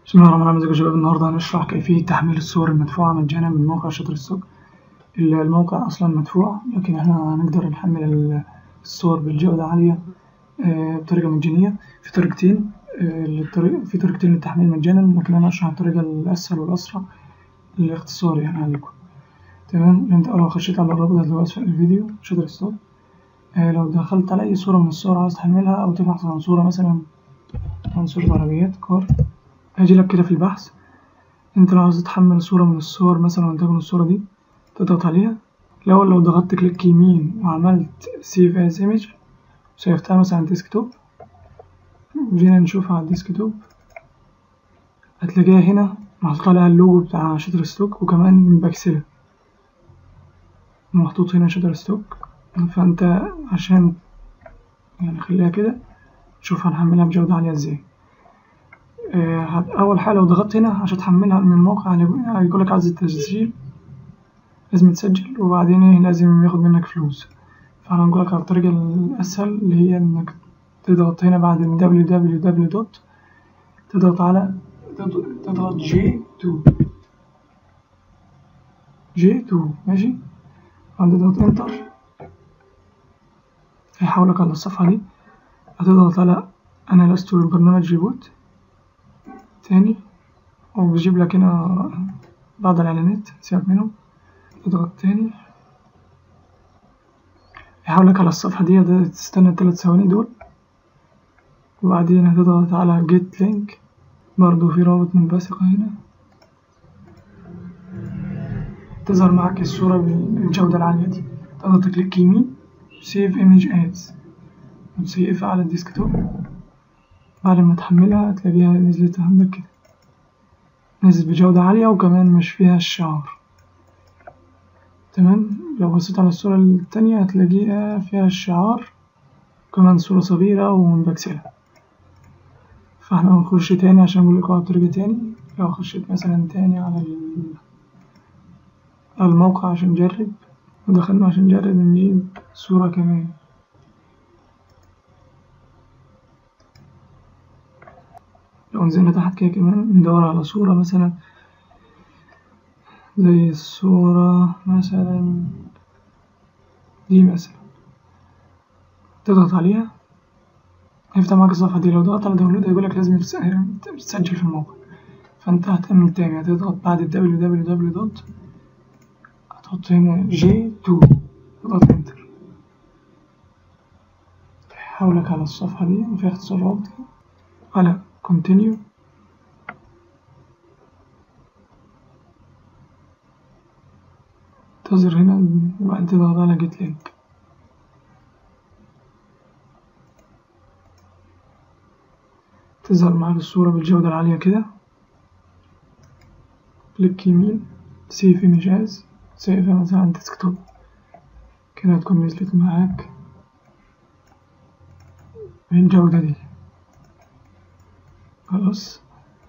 بسم الله الرحمن الرحيم ازيكم يا شباب النهارده هنشرح كيفية تحميل الصور المدفوعة مجانا من موقع شاطر السوق الموقع أصلا مدفوع لكن احنا هنقدر نحمل الصور بالجودة عالية بطريقة مجانية في طريقتين في طريقتين للتحميل مجانا لكن أنا هشرح الطريقة الأسهل والأسرع للاختصار يعني عليكم تمام انت لو خشيت على الرابط اللي أسفل الفيديو شاطر السوق لو دخلت على أي صورة من الصور عاوز تحملها أو تبحث عن صورة مثلا عن صورة عربيات كار هيجيلك كده في البحث انت لو عاوز تحمل صورة من الصور مثلا ولتكن الصورة دي تضغط عليها الأول لو ضغطت كليك يمين وعملت سيف از ايمج وسيفتها مثلا على الديسكتوب جينا نشوفها على الديسكتوب هتلاقيها هنا محطوط عليها اللوجو بتاع شاتر ستوك وكمان مبكسلة محطوط هنا شاتر ستوك فانت عشان يعني خليها كده شوف هنحملها بجودة عالية ازاي أول حاجة لو ضغطت هنا عشان تحملها من الموقع هيقولك عايز التسجيل لازم تسجل وبعدين ايه لازم ياخد منك فلوس فأنا هنقولك على الطريقة الأسهل اللي هي إنك تضغط هنا بعد www دوت تضغط على تضغط جي تو جي تو ماشي بعد تضغط انتر هيحولك على الصفحة دي هتضغط على أنا لست برنامج جيبوت تاني وبيجيب لك هنا بعض الإعلانات سيبك منهم تضغط تاني يحولك على الصفحة دي تستنى التلات ثواني دول وبعدين هتضغط على جيت لينك برضو في رابط منبثقة هنا تظهر معاك الصورة بالجودة العالية دي تضغط كليك يمين سيف ايمج ادز وتسيفها على الديسكتوب بعد ما تحملها هتلاقيها نزلت عندك كده نزلت بجودة عالية وكمان مش فيها الشعار تمام لو بصيت على الصورة التانية هتلاقيها فيها الشعار كمان صورة صغيرة ومبكسلة فاحنا هنخش تاني عشان نقولكوا على طريقة تاني لو خشيت مثلا تاني على الموقع عشان نجرب ودخلنا عشان نجرب نجيب صورة كمان لو نزلنا تحت كده كمان ندور على صورة مثلا زي الصورة مثلا دي مثلا تضغط عليها هيفتح معاك الصفحة دي لو ضغطت على داونلود هيقولك لازم تسجل في الموقع فانت هتعمل تاني هتضغط بعد ال www دوت هتحط هنا جي تو تضغط انتر هيحولك على الصفحة دي وفيها اختصارات على continue تظهر هنا وبعدين تضغط على جيت لينك تظهر معاك الصورة بالجودة العالية كده كليك يمين سيف ايمج از سيفها مثلا على الديسكتوب كده هتكون نزلت معاك بالجودة دي خلاص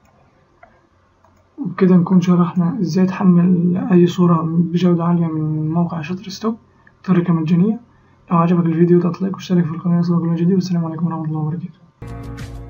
وبكده نكون شرحنا ازاي تحمل اي صورة بجودة عالية من موقع شاتر ستوك بطريقة مجانية لو عجبك الفيديو اضغط لايك واشترك في القناة يوصلك كل جديد والسلام عليكم ورحمة الله وبركاته